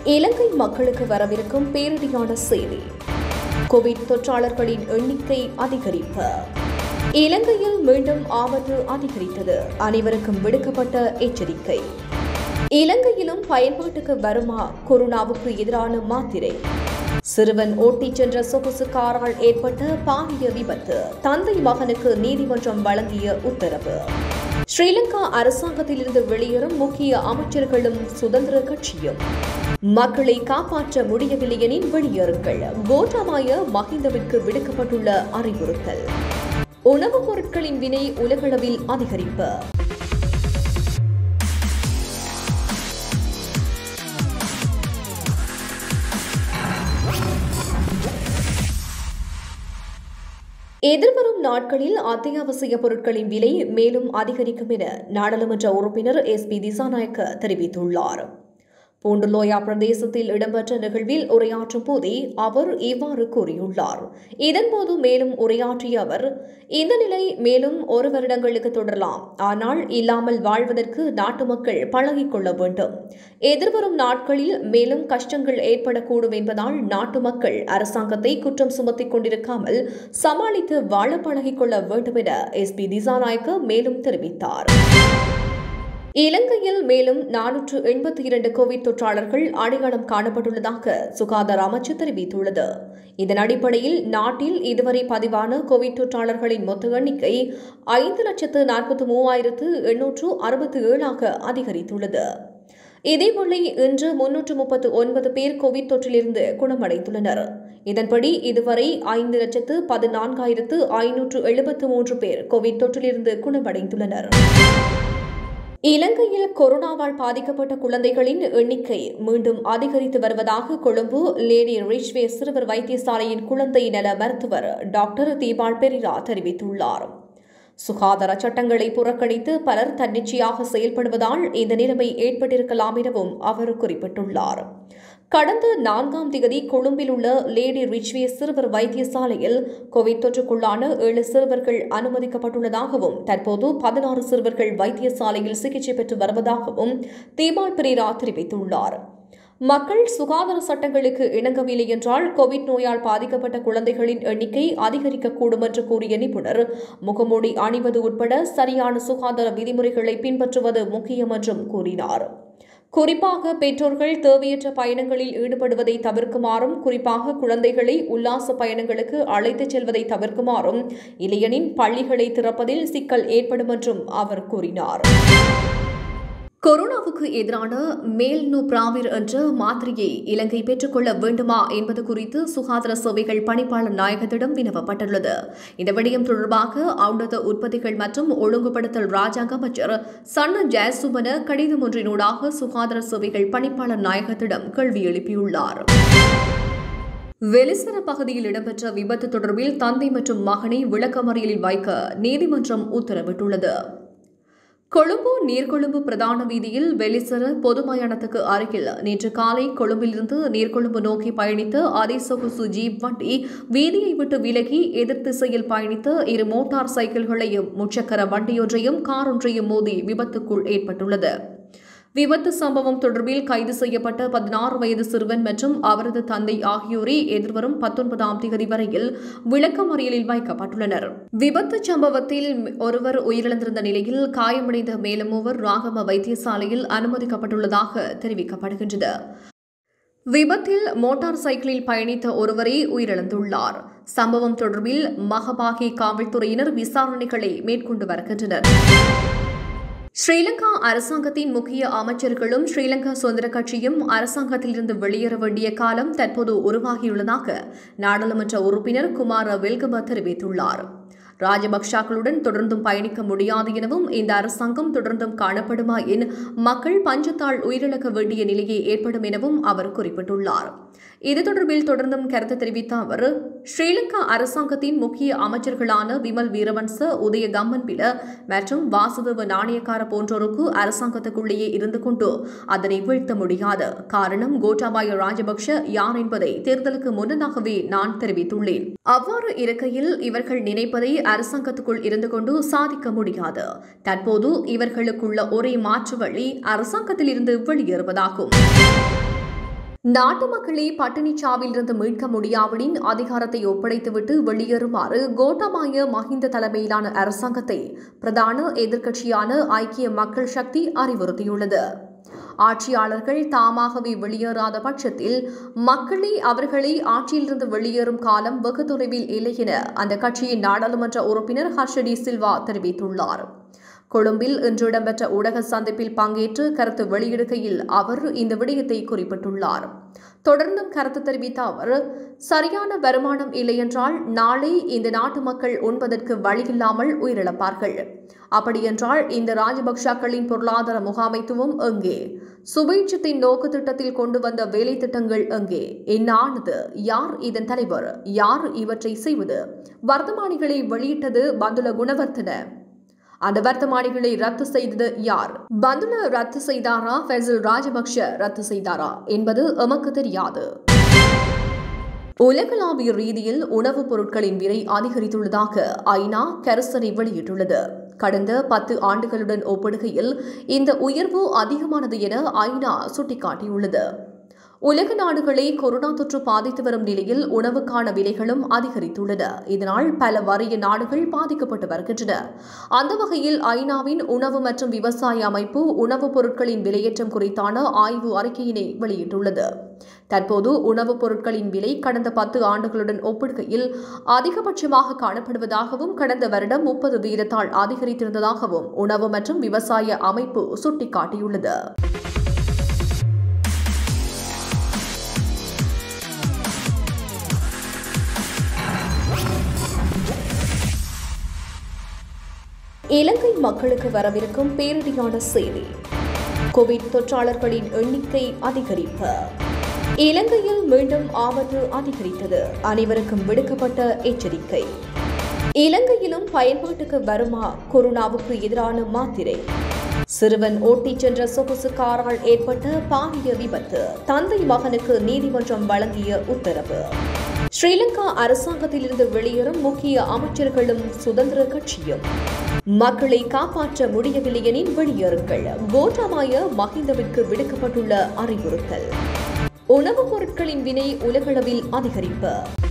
இலங்கை மக்களுக்கு வரவிருக்கும் பேரிடியான செய்தி கோவிட் தொற்றாளர்களின் எண்ணிக்கை அதிகரிப்பு இலங்கையில் மீண்டும் ஆபத்து அதிகரித்தது அனைவருக்கும் விடுக்கப்பட்ட எச்சரிக்கை இலங்கையிலும் பயன்பாட்டுக்கு வருமா கொரோனாவுக்கு எதிரான மாத்திரை சிறுவன் ஓட்டிச் சென்ற சொகுசு காரால் ஏற்பட்ட பாரிய விபத்து தந்தை மகனுக்கு நீதிமன்றம் வழங்கிய உத்தரவு ஸ்ரீலங்கா அரசாங்கத்திலிருந்து வெளியேறும் முக்கிய அமைச்சர்களும் சுதந்திர கட்சியும் மக்களை காப்பாற்ற முடியவில்லை எனின் வெளியேறுங்கள் கோட்டாபாய மஹிந்தவிற்கு விடுக்கப்பட்டுள்ள அறிவுறுத்தல் உணவுப் பொருட்களின் விலை உலகளவில் அதிகரிப்பு எதிர்வரும் நாட்களில் அத்தியாவசிய பொருட்களின் விலை மேலும் அதிகரிக்கும் என நாடாளுமன்ற உறுப்பினர் எஸ் பி திசாநாயக்க தெரிவித்துள்ளார் பூண்டுலோயா பிரதேசத்தில் இடம்பெற்ற நிகழ்வில் உரையாற்றும் போதே அவர் இவ்வாறு கூறியுள்ளார் இதன்போது மேலும் உரையாற்றிய அவர் இந்த நிலை மேலும் ஒரு வருடங்களுக்கு தொடரலாம் ஆனால் இல்லாமல் வாழ்வதற்கு நாட்டு மக்கள் பழகிக் கொள்ள வேண்டும் எதிர்வரும் நாட்களில் மேலும் கஷ்டங்கள் ஏற்படக்கூடும் என்பதால் நாட்டு மக்கள் அரசாங்கத்தை குற்றம் சுமத்திக் கொண்டிருக்காமல் சமாளித்து வாழ பழகிக் கொள்ள வேண்டும் என எஸ் பி திசாநாயக்க மேலும் தெரிவித்தார் இலங்கையில் மேலும் நானூற்று எண்பத்தி இரண்டு கோவிட் தொற்றாளர்கள் அடையாளம் காணப்பட்டுள்ளதாக சுகாதார அமைச்சு தெரிவித்துள்ளது இதன் அடிப்படையில் நாட்டில் இதுவரை பதிவான கோவிட் தொற்றாளர்களின் மொத்த எண்ணிக்கை ஐந்து லட்சத்து நாற்பத்தி மூவாயிரத்து எண்ணூற்று அறுபத்தி ஏழாக அதிகரித்துள்ளது இதேவேளை இன்று முன்னூற்று முப்பத்து ஒன்பது பேர் கோவிட் தொற்றிலிருந்து குணமடைந்துள்ளனர் இதன்படி இதுவரை ஐந்து லட்சத்து பதினான்காயிரத்து ஐநூற்று எழுபத்து மூன்று பேர் கோவிட் தொற்றிலிருந்து குணமடைந்துள்ளனர் இலங்கையில் கொரோனாவால் பாதிக்கப்பட்ட குழந்தைகளின் எண்ணிக்கை மீண்டும் அதிகரித்து வருவதாக கொழும்பு லேடி ரிச்வே சிறுவர் வைத்தியசாலையின் குழந்தை நல மருத்துவர் டாக்டர் தீபால் பெரிரா தெரிவித்துள்ளார் சுகாதார சட்டங்களை புறக்கணித்து பலர் தன்னிச்சையாக செயல்படுவதால் இந்த நிலைமை ஏற்பட்டிருக்கலாம் எனவும் அவர் குறிப்பிட்டுள்ளார் கடந்த நான்காம் திகதி கொழும்பில் உள்ள லேடி ரிச்வே சிறுவர் வைத்தியசாலையில் கோவிட் தொற்றுக்குள்ளான ஏழு சிறுவர்கள் அனுமதிக்கப்பட்டுள்ளதாகவும் தற்போது பதினாறு சிறுவர்கள் வைத்தியசாலையில் சிகிச்சை பெற்று வருவதாகவும் தீபால் பிரேரா தெரிவித்துள்ளார் மக்கள் சுகாதார சட்டங்களுக்கு இணங்கவில்லை என்றால் கோவிட் நோயால் பாதிக்கப்பட்ட குழந்தைகளின் எண்ணிக்கை அதிகரிக்கக்கூடும் என்று கூறிய நிபுணர் முகமூடி அணிவது உட்பட சரியான சுகாதார விதிமுறைகளை பின்பற்றுவது முக்கியம் என்றும் கூறினார் குறிப்பாக பெற்றோர்கள் தேவையற்ற பயணங்களில் ஈடுபடுவதை தவிர்க்குமாறும் குறிப்பாக குழந்தைகளை உல்லாச பயணங்களுக்கு அழைத்துச் செல்வதை தவிர்க்குமாறும் இல்லையெனின் பள்ளிகளை திறப்பதில் சிக்கல் ஏற்படும் என்றும் அவர் கூறினார் கொரோனாவுக்கு எதிரான மேல்நு பிராவிர் என்ற மாத்திரையை இலங்கை பெற்றுக்கொள்ள வேண்டுமா என்பது குறித்து சுகாதார சேவைகள் பணிப்பாளர் நாயகத்திடம் வினவப்பட்டுள்ளது இந்த விடயம் தொடர்பாக ஔடத உற்பத்திகள் மற்றும் ஒழுங்குபடுத்தல் ராஜாங்க அமைச்சர் சன்ன ஜெயசுமன கடிதம் ஒன்றினூடாக சுகாதார சேவைகள் பணிப்பாளர் நாயகத்திடம் கேள்வி எழுப்பியுள்ளார் வெலிசர பகுதியில் இடம்பெற்ற விபத்து தொடர்பில் தந்தை மற்றும் மகனை விளக்கமறியலில் வைக்க நீதிமன்றம் உத்தரவிட்டுள்ளது கொழும்பு நீர்கொழும்பு பிரதான வீதியில் வெலிசர பொது மயானத்துக்கு அருகில் நேற்று காலை கொழும்பிலிருந்து நீர்கொழும்பு நோக்கி பயணித்த அதிசொகுசு ஜீப் வண்டி வீதியை விட்டு விலகி எதிர் திசையில் பயணித்த இரு மோட்டார் சைக்கிள்களையும் முச்சக்கர வண்டியொன்றையும் காரொன்றையும் மோதி விபத்துக்குள் ஏற்பட்டுள்ளது விபத்து சம்பவம் தொடர்பில் கைது செய்யப்பட்ட பதினாறு வயது சிறுவன் மற்றும் அவரது தந்தை ஆகியோரே எதிர்வரும் பத்தொன்பதாம் தேதி வரையில் விளக்கமறியலில் வைக்கப்பட்டுள்ளனர் விபத்து சம்பவத்தில் ஒருவர் உயிரிழந்திருந்த நிலையில் காயமடைந்த மேலும் மூவர் ராகம வைத்தியசாலையில் அனுமதிக்கப்பட்டுள்ளதாக தெரிவிக்கப்படுகின்றது விபத்தில் மோட்டார் சைக்கிளில் பயணித்த ஒருவரே உயிரிழந்துள்ளார் சம்பவம் தொடர்பில் மகபாகி காவல்துறையினர் விசாரணைகளை மேற்கொண்டு வருகின்றனர் ஸ்ரீலங்கா அரசாங்கத்தின் முக்கிய அமைச்சர்களும் ஸ்ரீலங்கா சுதந்திர கட்சியும் அரசாங்கத்திலிருந்து வெளியேற வேண்டிய காலம் தற்போது உருவாகியுள்ளதாக நாடாளுமன்ற உறுப்பினர் குமார வெல்கம தெரிவித்துள்ளார் ராஜபக்ஷாக்களுடன் தொடர்ந்தும் பயணிக்க முடியாது எனவும் இந்த அரசாங்கம் தொடர்ந்தும் காணப்படுமா என் மக்கள் பஞ்சத்தால் உயிரிழக்க வேண்டிய நிலையே ஏற்படும் எனவும் அவர் குறிப்பிட்டுள்ளார் இது தொடர்பில் தொடர்ந்தும் கருத்து தெரிவித்த அவர் ஸ்ரீலங்கா அரசாங்கத்தின் முக்கிய அமைச்சர்களான விமல் வீரவன்ச உதய கம்மன்பில மற்றும் வாசுதேவ நாணயக்கார போன்றோருக்கு அரசாங்கத்துக்குள்ளேயே இருந்து கொண்டு அதனை வீழ்த்த முடியாது காரணம் கோட்டாபாய ராஜபக்ஷ யார் என்பதை தேர்தலுக்கு முன்னதாகவே நான் தெரிவித்துள்ளேன் அவ்வாறு இருக்கையில் இவர்கள் நினைப்பதை அரசாங்கத்துக்குள் இருந்து கொண்டு சாதிக்க முடியாது தற்போது இவர்களுக்குள்ள ஒரே மாற்று வழி அரசாங்கத்திலிருந்து வெளியேறுவதாகும் நாட்டு மக்களை பட்டினிச்சாவிலிருந்து மீட்க முடியாவிடின் அதிகாரத்தை ஒப்படைத்துவிட்டு வெளியேறுமாறு கோட்டாபாய மஹிந்த தலைமையிலான அரசாங்கத்தை பிரதான எதிர்க்கட்சியான ஐக்கிய மக்கள் சக்தி அறிவுறுத்தியுள்ளது ஆட்சியாளர்கள் தாமாகவே வெளியேறாத பட்சத்தில் மக்களே அவர்களை ஆட்சியிலிருந்து வெளியேறும் காலம் வெகு தொலைவில் இல்லை என அந்த கட்சியின் நாடாளுமன்ற உறுப்பினர் ஹர்ஷடி சில்வா தெரிவித்துள்ளார் கொழும்பில் இன்று இடம்பெற்ற ஊடக சந்திப்பில் பங்கேற்று கருத்து வெளியிடுகையில் அவர் இந்த விடயத்தை குறிப்பிட்டுள்ளார் தொடர்ந்தும் கருத்து தெரிவித்த அவர் சரியான வருமானம் இல்லையென்றால் நாளை இந்த நாட்டு மக்கள் உண்பதற்கு வழியில்லாமல் உயிரிழப்பார்கள் அப்படியென்றால் இந்த ராஜபக்சாக்களின் பொருளாதார முகாமைத்துவம் எங்கே சுபேட்சத்தின் நோக்கு திட்டத்தில் கொண்டு வந்த வேலை திட்டங்கள் எங்கே என்ன ஆனது யார் இதன் தலைவர் யார் இவற்றை செய்வது வர்த்தமானிகளை வெளியிட்டது பந்துல குணவர்த்தன அந்த வர்த்தமானிகளை ரத்து செய்தது யார் பந்துல ரத்து செய்தாரா ஃபெசல் ராஜபக்ஷ ரத்து செய்தாரா என்பது எமக்கு தெரியாது உலகளாவிய ரீதியில் உணவுப் பொருட்களின் விலை அதிகரித்துள்ளதாக ஐநா கரிசனை வெளியிட்டுள்ளது கடந்த பத்து ஆண்டுகளுடன் ஒப்பிடுகையில் இந்த உயர்வு அதிகமானது என ஐநா சுட்டிக்காட்டியுள்ளது உலக நாடுகளை கொரோனா தொற்று பாதித்து வரும் நிலையில் உணவுக்கான விலைகளும் அதிகரித்துள்ளன இதனால் பல வறிய நாடுகள் பாதிக்கப்பட்டு வருகின்றன அந்த வகையில் ஐநாவின் உணவு மற்றும் விவசாய அமைப்பு உணவுப் பொருட்களின் விலையேற்றம் குறித்தான ஆய்வு அறிக்கையினை வெளியிட்டுள்ளது தற்போது உணவுப் பொருட்களின் விலை கடந்த பத்து ஆண்டுகளுடன் ஒப்பிடுகையில் அதிகபட்சமாக காணப்படுவதாகவும் கடந்த வருடம் முப்பது வீதத்தால் அதிகரித்திருந்ததாகவும் உணவு மற்றும் விவசாய அமைப்பு சுட்டிக்காட்டியுள்ளது இலங்கை மக்களுக்கு வரவிருக்கும் பேரிடியான செய்தி கோவிட் தொற்றாளர்களின் எண்ணிக்கை அதிகரிப்பு இலங்கையில் மீண்டும் ஆபத்து அதிகரித்தது அனைவருக்கும் விடுக்கப்பட்ட எச்சரிக்கை இலங்கையிலும் பயன்பாட்டுக்கு வருமா கொரோனாவுக்கு எதிரான மாத்திரை சிறுவன் ஓட்டிச் சென்ற சொகுசு காரால் ஏற்பட்ட பாரிய விபத்து தந்தை மகனுக்கு நீதிமன்றம் வழங்கிய உத்தரவு ஸ்ரீலங்கா அரசாங்கத்திலிருந்து வெளியேறும் முக்கிய அமைச்சர்களும் சுதந்திர கட்சியும் மக்களை காப்பாற்ற முடியவில்லை எனின் வெளியேறுங்கள் கோட்டாபாய மஹிந்தவிற்கு விடுக்கப்பட்டுள்ள அறிவுறுத்தல் உணவுப் பொருட்களின் வினை உலகளவில் அதிகரிப்பு